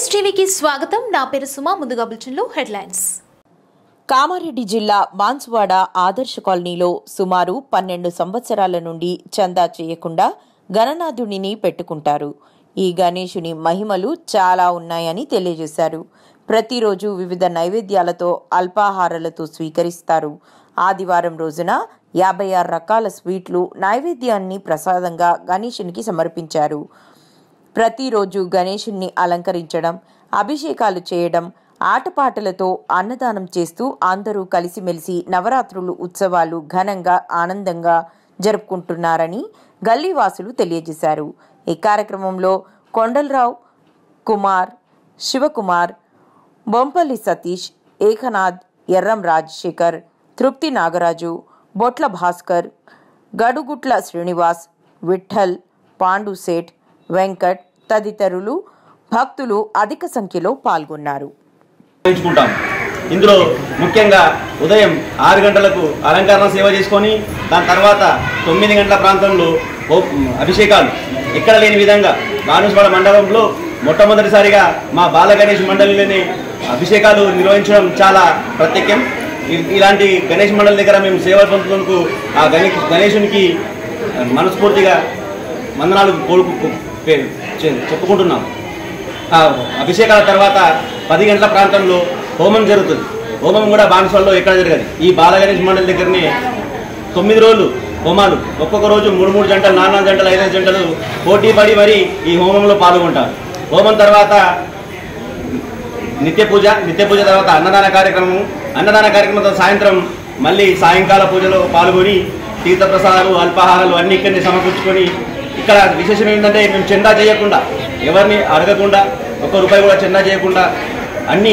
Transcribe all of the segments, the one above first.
NS టీవీకి స్వాగతం నా పేరు సుమా ముందుగా బులెటిన్లో హెడ్లైన్స్ కామారెడ్డి జిల్లా బాన్సువాడ ఆదర్శ కాలనీలో సుమారు పన్నెండు సంవత్సరాల నుండి చందా చేయకుండా గణనాథుడిని పెట్టుకుంటారు ఈ గణేశుని మహిమలు చాలా ఉన్నాయని తెలియజేశారు ప్రతిరోజు వివిధ నైవేద్యాలతో అల్పాహారాలతో స్వీకరిస్తారు ఆదివారం రోజున యాభై ఆరు రకాల స్వీట్లు నైవేద్యాన్ని ప్రసాదంగా గణేశునికి సమర్పించారు ప్రతిరోజు గణేశుణ్ణి అలంకరించడం అభిషేకాలు చేయడం ఆటపాటలతో అన్నదానం చేస్తూ అందరూ కలిసిమెలిసి నవరాత్రులు ఉత్సవాలు ఘనంగా ఆనందంగా జరుపుకుంటున్నారని గల్లీవాసులు తెలియజేశారు ఈ కార్యక్రమంలో కొండలరావు కుమార్ శివకుమార్ బొంపల్లి సతీష్ ఏకనాథ్ ఎర్రం రాజశేఖర్ తృప్తి నాగరాజు బొట్ల భాస్కర్ గడుగుట్ల శ్రీనివాస్ విఠల్ పాండు సేఠ్ వెంకట్ తదితరులు భక్తులు అధిక సంఖ్యలో పాల్గొన్నారు నిర్వహించుకుంటాం ఇందులో ముఖ్యంగా ఉదయం ఆరు గంటలకు అలంకరణ సేవ చేసుకొని దాని తర్వాత తొమ్మిది గంటల ప్రాంతంలో ఓ- అభిషేకాలు ఎక్కడ లేని విధంగా బానుస్వాడ మండపంలో మొట్టమొదటిసారిగా మా బాల గణేష్ మండలిలోని అభిషేకాలు నిర్వహించడం చాలా ప్రత్యేకం ఇ- ఇలాంటి గణేష్ మండలి దగ్గర మేము సేవ పొందుతున్నందుకు ఆ గణేష్ గణేశునికి మనస్ఫూర్తిగా వందనాలు కోరుకు పే- చె- చెప్పుకుంటున్నాం ఆ అభిషేకాల తర్వాత పది గంటల ప్రాంతంలో హోమం జరుగుతుంది హోమం కూడా బాన్సల్లో ఎక్కడ జరగదు ఈ బాలగణేష్ మండలి దగ్గరనే తొమ్మిది రోజులు హోమాలు ఒక్కొక్క రోజు మూడు మూడు జంటలు నాలుగు నాలుగు జంటలు ఐదు ఐదు జంటలు పోటీ పడి మరి ఈ హోమంలో పాల్గొంటారు హోమం తర్వాత నిత్య పూజ నిత్య పూజ తర్వాత అన్నదాన కార్యక్రమం అన్నదాన కార్యక్రమం తర్వాత సాయంత్రం మళ్ళీ సాయంకాల పూజలో పాల్గొని తీర్థప్రసాదాలు అల్పాహారాలు అన్ని ఇక్కడిని సమకూర్చుకొని ఇక్కడ విశేషం ఏంటంటే మేము చందా చేయకుండా ఎవరిని అడగకుండా ఒక్క రూపాయి కూడా చందా చేయకుండా అన్నీ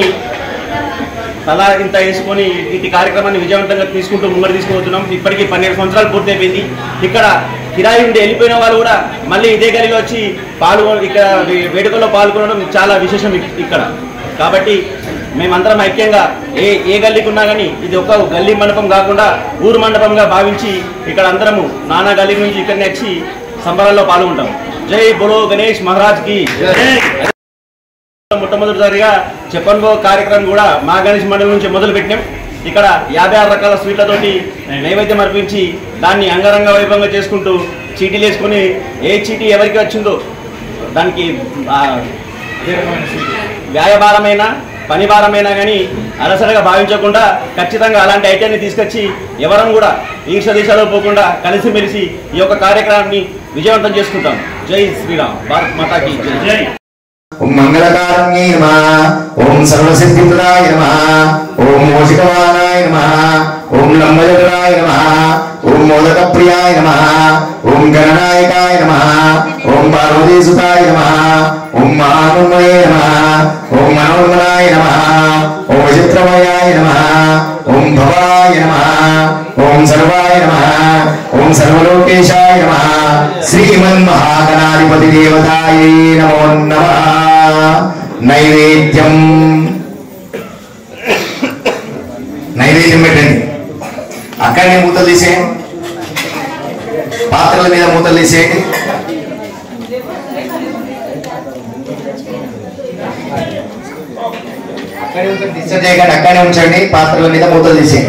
తలా ఇంత వేసుకొని ఇటు కార్యక్రమాన్ని విజయవంతంగా తీసుకుంటూ ముంగడు తీసుకుపోతున్నాం ఇప్పటికీ పన్నెండు సంవత్సరాలు పూర్తయిపోయింది ఇక్కడ కిరాయి ఉండి వెళ్ళిపోయిన వాళ్ళు కూడా మళ్ళీ ఇదే గలిలో వచ్చి పాల్గొ ఇక్కడ వే- వేడుకల్లో పాల్గొనడం చాలా విశేషం ఇక్- ఇక్కడ కాబట్టి మేమందరం ఐక్యంగా ఏ ఏ గల్లీకి ఉన్నా కానీ ఇది ఒక గల్లీ మండపం కాకుండా ఊరు మండపంగా భావించి ఇక్కడ అందరము నానా గల్లీ నుంచి ఇక్కడనే వచ్చి సంబరాల్లో పాల్గొంటాం జై బోలో గణేష్ మహారాజ్ కి జై మొట్టమొదటిసారిగా చెప్పన్బో కార్యక్రమం కూడా మా గణేష్ మండలి నుంచి మొదలు పెట్టినాం ఇక్కడ యాభై ఆరు రకాల స్వీట్లతోటి నైవేద్యం అర్పించి దాన్ని అంగరంగ వైభవంగా చేసుకుంటూ చీటీలు వేసుకొని ఏ చీటీ ఎవరికి వచ్చిందో దానికి ఆ, వ్యాయభారమైన పని భారమైనా కానీ అలసటగా భావించకుండా ఖచ్చితంగా అలాంటి ఐటెంని తీసుకొచ్చి ఎవరం కూడా ఈర్ష దిశలో పోకుండా కలిసిమెలిసి ఈ యొక్క కార్యక్రమాన్ని విజయవంతం చేసుకుంటాం జై శ్రీరామ్ భారత్ మాతాకి జై జై ఓం మంగళకారణ్యై నమ ఓం సర్వసిద్ధిప్రదాయ నమ ఓం మోషికవానాయ నమ ఓం లంబజగడాయ నమ ఓం మోదకప్రియాయ నమ ఓం గణనాయకాయ నమ ఓం పార్వతీసుతాయ నమ ఓం మహానుమయే నమ ఓం మనోన్మనాయ నమ ఓం విచిత్రమయాయ నమ ఓం భవాయ నమ ఓం సర్వాయ నమ ఓం సర్వలోకేశాయ నమ శ్రీమన్మహాగణాధిపతి దేవతాయ నమో నమ నైవేద్యం నైవేద్యం పెట్టండి అక్కడనే మూతలు తీసేయండి పాత్రల మీద మూతలు తీసేయండి అక్కడే ఉంచండి డిస్టర్బ్ చేయకండి అక్కడనే ఉంచండి పాత్రల మీద మూతలు తీసేయండి